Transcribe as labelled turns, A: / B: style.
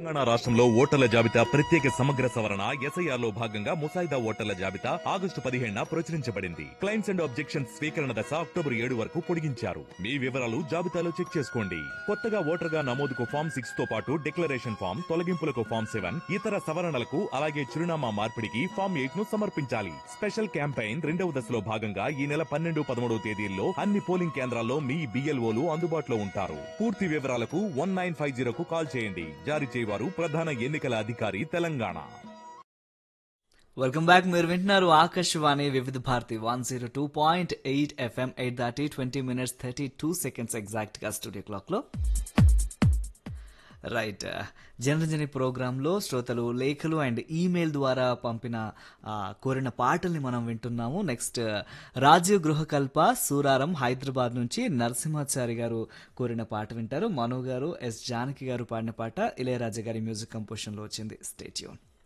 A: తెలంగాణ రాష్ట్రంలో ఓటర్ల జాబితా ప్రత్యేక సమగ్ర సవరణ ఎస్ఐఆర్ లో భాగంగా ముసాయిదా ఓటర్ల జాబితా ఆగస్టు పదిహేడున ప్రచురించబడింది క్లైమ్స్ అండ్ ఆబ్జెక్షన్స్ స్వీకరణ దశ అక్టోబర్ ఏడు వరకు పొడిగించారు మీ వివరాలు జాబితాలో చెక్ చేసుకోండి కొత్తగా ఓటర్ గా నమోదుకు ఫామ్ సిక్స్ తో పాటు డిక్లరేషన్ ఫామ్ తొలగింపులకు ఫామ్ సెవెన్ ఇతర సవరణలకు అలాగే చిరునామా మార్పిడికి ఫామ్ ఎయిట్ ను సమర్పించాలి స్పెషల్ క్యాంపెయిన్ రెండవ దశలో భాగంగా ఈ నెల పన్నెండు పదమూడవ తేదీల్లో అన్ని పోలింగ్ కేంద్రాల్లో మీ బిఎల్ఓలు అందుబాటులో ఉంటారు పూర్తి వివరాలకు వన్ నైన్ ఫైవ్ జీరోకు కాల్ చేయండి జారీ చేయవారు ప్రధాన ఎన్నికల అధికారి తెలంగాణ
B: వెల్కమ్ బ్యాక్ మీరు వింటున్నారు Akashvani Vividh Bharati one zero two point eight FM eight దాటి twenty minutes thirty two seconds ఎగ్జాక్ట్గా స్టూడియో క్లాక్లో రైట్ జనరంజని ప్రోగ్రాంలో శ్రోతలు లేఖలు అండ్ ఈమెయిల్ ద్వారా పంపిన ఆ, కోరిన పాటల్ని మనం వింటున్నాము నెక్స్ట్ రాజీవ్ గృహకల్ప సూరారం హైదరాబాద్ నుంచి నరసింహాచారి గారు కోరిన పాట వింటారు మను గారు ఎస్ జానకి గారు పాడిన పాట ఇళయరాజా గారి మ్యూజిక్ కంపోజిషన్లో వచ్చింది స్టేట్యూన్